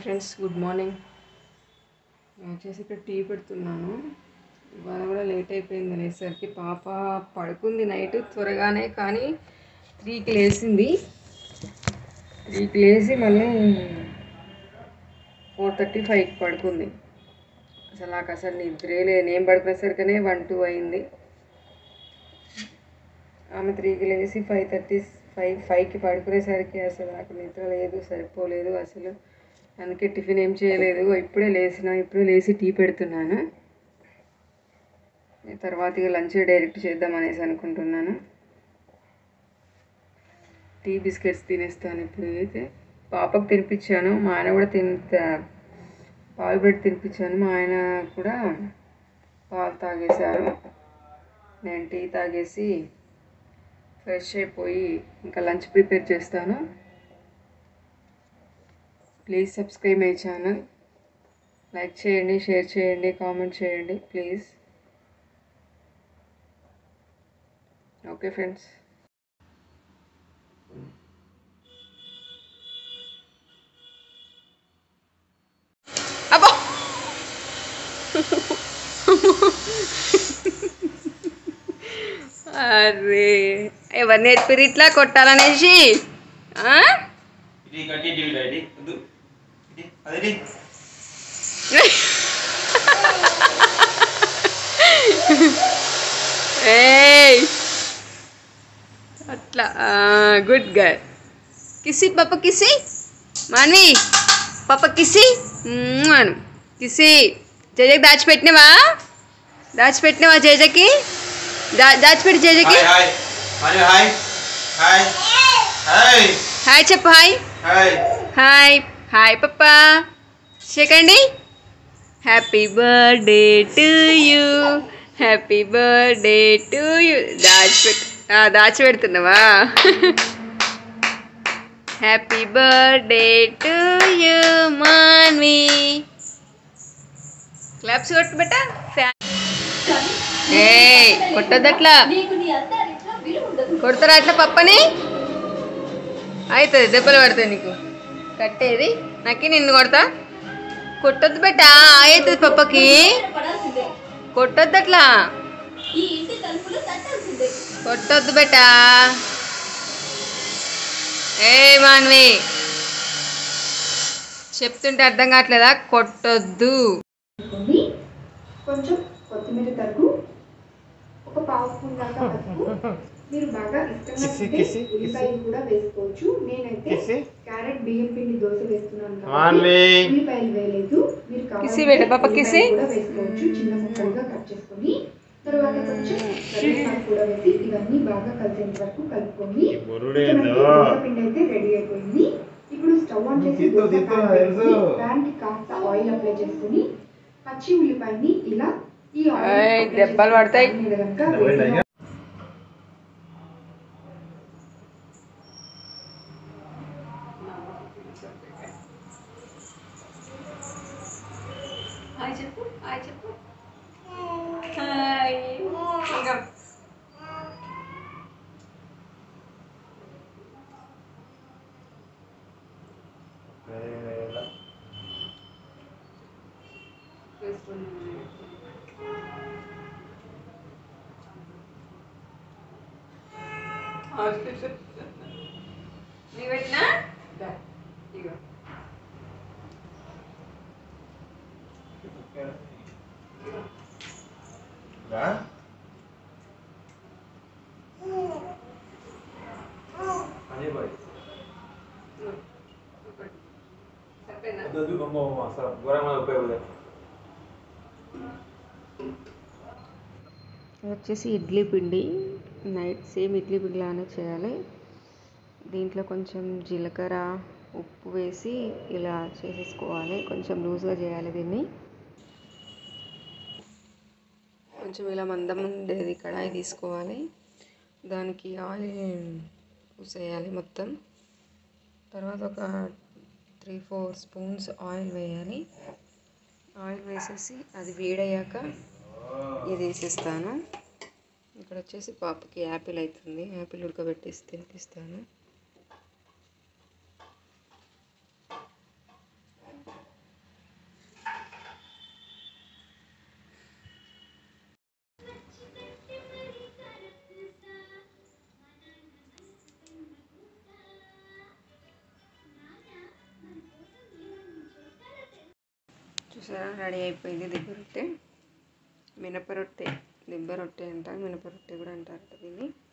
Friends good morning నేను వచ్చేసి ఇక్కడ టీ పెడుతున్నాను ఇవాళ కూడా లేట్ అయిపోయింది అనేసరికి పాప పడుకుంది నైట్ త్వరగానే కానీ త్రీకి లేచింది త్రీకి లేచి మళ్ళీ ఫోర్ థర్టీ ఫైవ్కి పడుకుంది అసలు నాకు అసలు నిద్రే లేదు నేను పడుకునేసరికనే వన్ టూ అయింది ఆమె త్రీకి లేచి ఫైవ్ థర్టీ ఫైవ్ ఫైవ్కి పడుకునేసరికి అసలు నాకు నిద్ర లేదు సరిపోలేదు అసలు అందుకే టిఫిన్ ఏం చేయలేదు ఇప్పుడే లేచిన ఇప్పుడే లేచి టీ పెడుతున్నాను తర్వాత ఇక లంచ్ డైరెక్ట్ చేద్దాం అనేసి అనుకుంటున్నాను టీ బిస్కెట్స్ తినేస్తాను ఇప్పుడు అయితే పాపకు తినిపించాను మా ఆయన కూడా తిని పాలు బ్రెడ్ తినిపించాను మా ఆయన కూడా పాలు తాగేశారు నేను టీ తాగేసి ఫ్రెష్ అయిపోయి ఇంకా లంచ్ ప్రిపేర్ చేస్తాను please subscribe my channel like చేయండి షేర్ చేయండి కామెంట్ చేయండి ప్లీజ్ ఓకే ఫ్రెండ్స్ అబ్బా అరే ఎవరు నేర్పిరు ఇట్లా కొట్టాలనేసి ఆ? ఇది కట్టి టీవీ డాడీ వద్దు ఇది అదే ఏయ్ అట్లా గుడ్ గర్ కిసి పాప కిసి మాన్వి పాప కిసి అను కిసి జేజకి దాచిపెట్టినవా దాచిపెట్టినవా జేజకి దా దాచిపెట్టి జేజకి హాయ్ హాయ్ మరి హాయ్ హాయ్ హాయ్ హాయ్ చెప్పు హాయ్ హాయ్ హాయ్ హాయ్ పప్ప సెకండి happy birthday to you happy birthday to you దాచిపెట్ దాచిపెడుతున్నావా happy birthday to you Manvi claps కొట్టు బెట్ట ఏ కొట్టద్దు అట్లా కొడతారా అట్లా పప్పని అవుతుంది దెబ్బలు పడతాయి నీకు కట్టేది నాకి నిన్ను కొడతా కొట్టొద్దు బెట్ట అవుతుంది పప్పకి కొట్టొద్దు అట్లా కొట్టొద్దు బెట్ట ఏ మాన్వి చెప్తుంటే అర్థం కావట్లేదా కొట్టొద్దు వేసుకోండి కొంచెం కొత్తిమీర తరుగు ఒక పావు స్పూన్ దాకా పసుపు మీరు బాగా ఇష్టంగా తింటే ఉల్లిపాయలు కూడా వేసుకోవచ్చు నేనైతే క్యారెట్ బియ్యం పిండి దోశ వేస్తున్నాను కాబట్టి మాన్వి ఉల్లిపాయలు వేయలేదు మీరు కిసి పెట్టు, పాప కిసి. ఉల్లిపాయలు కూడా వేసుకోవచ్చు చిన్న ముక్కలుగా కట్ చేసుకొని తర్వాత కొంచెం కరివేపాకు కూడా వేసి ఇవన్నీ బాగా కలిసేంత వరకు కలుపుకొని ఇక మనకి దోశ పిండి అయితే రెడీ అయిపోయింది ఇప్పుడు స్టవ్ ఆన్ చేసి తీత్తు, దోశ తీత్తు, pan తెలుసు. పెట్టి ప్యాన్ కి కాస్త ఆయిల్ అప్లై చేసుకొని పచ్చి ఉల్లిపాయని ఇలా ఈ ఆయిల్ ఏయ్, అప్లై దెబ్బలు చేసుకున్న పడతాయి. pan మీద కనుక దెబ్బలు వేసిన పడతాయి. హాయ్ చెప్పు హాయ్ చెప్పు హాయ్ ఇంకా నీకు పెట్టినా ఇగో రా. అదే బాయ్. సరిపోయిందా వద్దు, వద్దు, బొమ్మ, బొమ్మ, అసలు ఘోరంగా ఉపయోగపడదు. ఇది వచ్చేసి ఇడ్లీ పిండి నైట్ సేమ్ ఇడ్లీ పిండి లానే చేయాలి దీంట్లో కొంచెం జీలకర్ర ఉప్పు వేసి ఇలా చేసేసుకోవాలి కొంచెం లూజ్గా చేయాలి దీన్ని కొంచెం ఇలా మందం ఉండేది కడాయి తీసుకోవాలి దానికి ఆయిల్ పూసేయాలి మొత్తం తర్వాత ఒక త్రీ ఫోర్ స్పూన్స్ ఆయిల్ వేయాలి ఆయిల్ వేసేసి అది వేడయ్యాక ఇది వేసేస్తాను ఇక్కడ వచ్చేసి పాపకి యాపిల్ అవుతుంది యాపిల్ ఉడకబెట్టేసి తినిపిస్తాను చూసారా రెడీ అయిపోయింది దిబ్బ రొట్టె మినప రొట్టె దిబ్బ రొట్టె అంటారు మినప రొట్టె కూడా అంటారు దీన్ని